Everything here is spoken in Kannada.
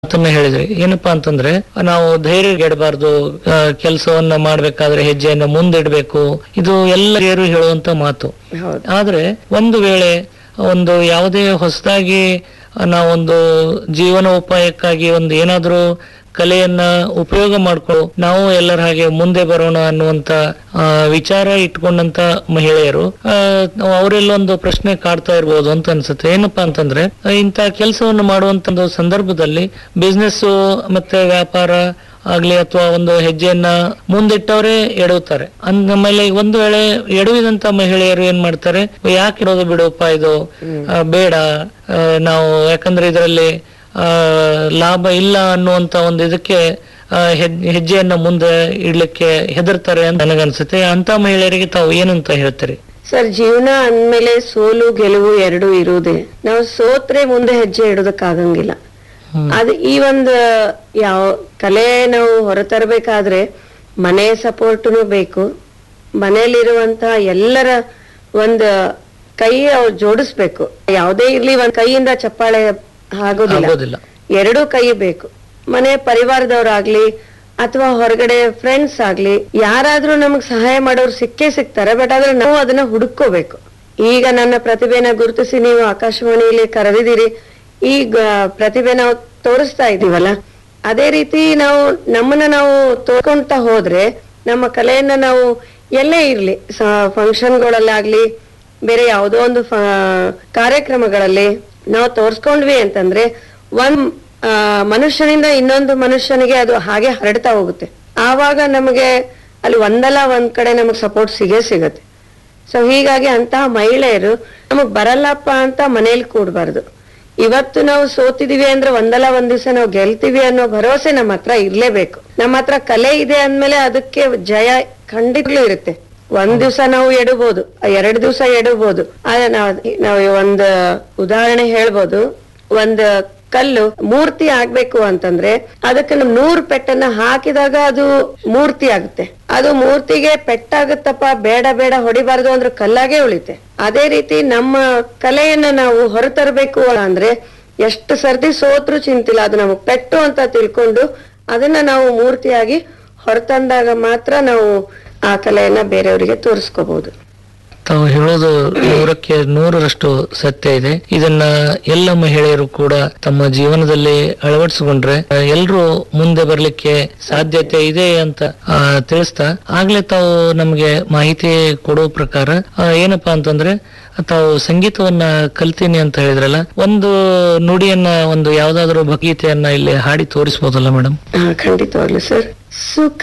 ಮಾತನ್ನ ಹೇಳಿದ್ರಿ ಏನಪ್ಪಾ ಅಂತಂದ್ರೆ ನಾವು ಧೈರ್ಯಗೆಡಬಾರ್ದು ಕೆಲಸವನ್ನ ಮಾಡ್ಬೇಕಾದ್ರೆ ಹೆಜ್ಜೆಯನ್ನ ಮುಂದಿಡ್ಬೇಕು ಇದು ಎಲ್ಲರಿಗೂ ಹೇಳುವಂತ ಮಾತು ಹೌದು ಆದ್ರೆ ಒಂದು ವೇಳೆ ಒಂದು ಯಾವುದೇ ಹೊಸದಾಗಿ ನಾವೊಂದು ಜೀವನೋಪಾಯಕ್ಕಾಗಿ ಒಂದು ಏನಾದ್ರೂ ಕಲೆಯನ್ನ ಉಪಯೋಗ ಮಾಡ್ಕೊಳ್ಳೋ ನಾವು ಎಲ್ಲರ ಹಾಗೆ ಮುಂದೆ ಬರೋಣ ಅನ್ನುವಂತ ಆ, ವಿಚಾರ ಇಟ್ಕೊಂಡಂತ ಮಹಿಳೆಯರು ಆ, ಅವರೆಲ್ಲೊಂದು ಪ್ರಶ್ನೆ ಕಾಡ್ತಾ ಇರ್ಬೋದು ಅಂತ ಅನ್ಸುತ್ತೆ ಏನಪ್ಪಾ ಅಂತಂದ್ರೆ ಆ, ಇಂಥ ಕೆಲಸವನ್ನು ಮಾಡುವಂತ ಒಂದು ಸಂದರ್ಭದಲ್ಲಿ ಬಿಸ್ನೆಸ್ ಮತ್ತೆ ವ್ಯಾಪಾರ ಆಗ್ಲಿ ಅಥವಾ ಒಂದು ಹೆಜ್ಜೆಯನ್ನ ಮುಂದಿಟ್ಟವರೇ ಎಡುತ್ತಾರೆ ಅಂದ್ಮೇಲೆ ಒಂದು ವೇಳೆ ಎಡವಿದಂತ ಮಹಿಳೆಯರು ಏನ್ ಮಾಡ್ತಾರೆ ಯಾಕೆ ಇಡೋದು ಬಿಡುಪ್ಪ ಇದು ಆ, ಬೇಡ ಆ, ನಾವು ಯಾಕಂದ್ರೆ ಇದರಲ್ಲಿ ಆ, ಲಾಭ ಇಲ್ಲ ಅನ್ನುವಂತ ಒಂದು ಇದಕ್ಕೆ ಆ, ಹೆಜ್- ಹೆಜ್ಜೆಯನ್ನ ಮುಂದೆ ಇಡ್ಲಿಕ್ಕೆ ಹೆದರ್ತಾರೆ ಅಂತ ನನಗನ್ಸುತ್ತೆ ಅಂತ ಮಹಿಳೆಯರಿಗೆ ತಾವು ಏನಂತ ಹೇಳ್ತೀರಿ ಸರ್ ಜೀವನ ಅಂದ್ಮೇಲೆ ಸೋಲು ಗೆಲುವು ಎರಡು ಇರುವುದೇ ನಾವು ಸೋತ್ರೆ ಮುಂದೆ ಹೆಜ್ಜೆ ಇಡೋದಕ್ಕಾಗಂಗಿಲ್ಲ ಹ್ಮ್. ಅದು ಈ ಒಂದು ಯಾವ ಕಲೆ ನಾವು ಹೊರತರಬೇಕಾದ್ರೆ ಮನೆ ಸಪೋರ್ಟ್ನು ಬೇಕು ಮನೆಯಲ್ಲಿರುವಂತ ಎಲ್ಲರ ಒಂದು ಕೈ ಅವ್ರು ಜೋಡಿಸ್ಬೇಕು ಯಾವುದೇ ಇರ್ಲಿ ಒಂದ್ ಕೈಯಿಂದ ಚಪ್ಪಾಳೆ ಆಗೋದಿಲ್ಲ ಆಗೋದಿಲ್ಲ ಎರಡೂ ಕೈ ಬೇಕು ಮನೆ ಪರಿವಾರದವ್ರಾಗ್ಲಿ ಅಥವಾ ಹೊರಗಡೆ ಫ್ರೆಂಡ್ಸ್ ಆಗ್ಲಿ ಯಾರಾದ್ರೂ ನಮಗ್ ಸಹಾಯ ಮಾಡೋರು ಸಿಕ್ಕೇ ಸಿಗ್ತಾರೆ ಬಟ್ ಆದ್ರೆ ನಾವು ಅದನ್ನ ಹುಡುಕೋಬೇಕು ಈಗ ನನ್ನ ಪ್ರತಿಭೆನ ಗುರುತಿಸಿ ನೀವು ಆಕಾಶವಾಣಿಯಲ್ಲಿ ಕರೆದಿದ್ದೀರಿ ಈ ಗ- ಪ್ರತಿಭೆ ನಾವು ತೋರಿಸ್ತಾ ಇದೀವಲ್ಲ ಅದೇ ರೀತಿ ನಾವು ನಮ್ಮನ್ನ ನಾವು ತೋರ್ಕೊಂತ ಹೋದ್ರೆ ನಮ್ಮ ಕಲೆಯನ್ನ ನಾವು ಎಲ್ಲೇ ಇರ್ಲಿ ಫಂಕ್ಷನ್ಗಳಲ್ಲಾಗ್ಲಿ ಬೇರೆ ಯಾವುದೋ ಒಂದು ಫ- ಕಾರ್ಯಕ್ರಮಗಳಲ್ಲಿ ನಾವು ತೋರ್ಸ್ಕೊಂಡ್ವಿ ಅಂತಂದ್ರೆ ಒಂದ್ ಆ, ಮನುಷ್ಯನಿಂದ ಇನ್ನೊಂದು ಮನುಷ್ಯನಿಗೆ ಅದು ಹಾಗೆ ಹರಡ್ತಾ ಹೋಗುತ್ತೆ ಆವಾಗ ನಮಗೆ ಅಲ್ಲಿ ಒಂದಲ್ಲ ಒಂದ್ ಕಡೆ ನಮಗ್ ಸಪೋರ್ಟ್ ಸಿಗೇ ಸಿಗತ್ತೆ ಸೊ ಹೀಗಾಗಿ ಅಂತಹ ಮಹಿಳೆಯರು ನಮಗ್ ಬರಲ್ಲಪ್ಪ ಅಂತ ಮನೇಲಿ ಕೂಡ್ಬಾರ್ದು ಇವತ್ತು ನಾವು ಸೋತಿದೀವಿ ಅಂದ್ರೆ ಒಂದಲ್ಲ ಒಂದ್ ದಿವಸ ನಾವು ಗೆಲ್ತೀವಿ ಅನ್ನೋ ಭರವಸೆ ನಮ್ಮ ಹತ್ರ ಇರ್ಲೇಬೇಕು ನಮ್ಮ ಹತ್ರ ಕಲೆ ಇದೆ ಅಂದ್ಮೇಲೆ ಅದಕ್ಕೆ ಜಯ ಖಂಡಿತಲೂ ಇರುತ್ತೆ ಒಂದ್ ದಿವಸ ನಾವು ಎಡಬಹುದು ಎರಡ್ ದಿವಸ ಎಡಬಹುದು ಆದ್ರೆ ನಾವ್ ನಾವು ಒಂದ್ ಉದಾಹರಣೆ ಹೇಳ್ಬೋದು ಒಂದ್ ಕಲ್ಲು ಮೂರ್ತಿ ಆಗ್ಬೇಕು ಅಂತಂದ್ರೆ ಅದಕ್ಕೆ ನಾವು ನೂರ್ ಪೆಟ್ಟನ್ನ ಹಾಕಿದಾಗ ಅದು ಮೂರ್ತಿ ಆಗುತ್ತೆ ಅದು ಮೂರ್ತಿಗೆ ಪೆಟ್ಟಾಗುತ್ತಪ್ಪ ಬೇಡ ಬೇಡ ಹೊಡಿಬಾರ್ದು ಅಂದ್ರೆ ಕಲ್ಲಾಗೆ ಉಳಿತೆ ಅದೇ ರೀತಿ ನಮ್ಮ ಕಲೆಯನ್ನ ನಾವು ಹೊರತರಬೇಕು ಅಂದ್ರೆ ಎಷ್ಟು ಸರ್ತಿ ಸೋತ್ರು ಚಿಂತಿಲ್ಲ ಅದು ನಮಗ್ ಪೆಟ್ಟು ಅಂತ ತಿಳ್ಕೊಂಡು ಅದನ್ನ ನಾವು ಮೂರ್ತಿಯಾಗಿ ಹೊರತಂದಾಗ ಮಾತ್ರ ನಾವು ಆ ಕಲೆಯನ್ನ ಬೇರೆಯವರಿಗೆ ತೋರಿಸ್ಕೋಬಹುದು ತಾವು ಹೇಳೋದು ನೂರಕ್ಕೆ ನೂರರಷ್ಟು ಸತ್ಯ ಇದೆ ಇದನ್ನ ಎಲ್ಲ ಮಹಿಳೆಯರು ಕೂಡ ತಮ್ಮ ಜೀವನದಲ್ಲಿ ಅಳವಡಿಸಿಕೊಂಡ್ರೆ ಎಲ್ಲರೂ ಮುಂದೆ ಬರ್ಲಿಕ್ಕೆ ಸಾಧ್ಯತೆ ಇದೆ ಅಂತ ಆ, ತಿಳಿಸ್ತಾ ಆಗ್ಲೇ ತಾವು ನಮಗೆ ಮಾಹಿತಿ ಕೊಡೋ ಪ್ರಕಾರ ಆ, ಏನಪ್ಪಾ ಅಂತಂದ್ರೆ ತಾವು ಸಂಗೀತವನ್ನ ಕಲ್ತೀನಿ ಅಂತ ಹೇಳಿದ್ರಲ್ಲ ಒಂದು ನುಡಿಯನ್ನ ಒಂದು ಯಾವ್ದಾದ್ರು ಭಗೀತೆಯನ್ನ ಇಲ್ಲಿ ಹಾಡಿ ತೋರಿಸ್ಬೋದಲ್ಲ ಮೇಡಮ್ ಖಂಡಿತವಾಗ್ಲು ಸರ್ ಸುಖ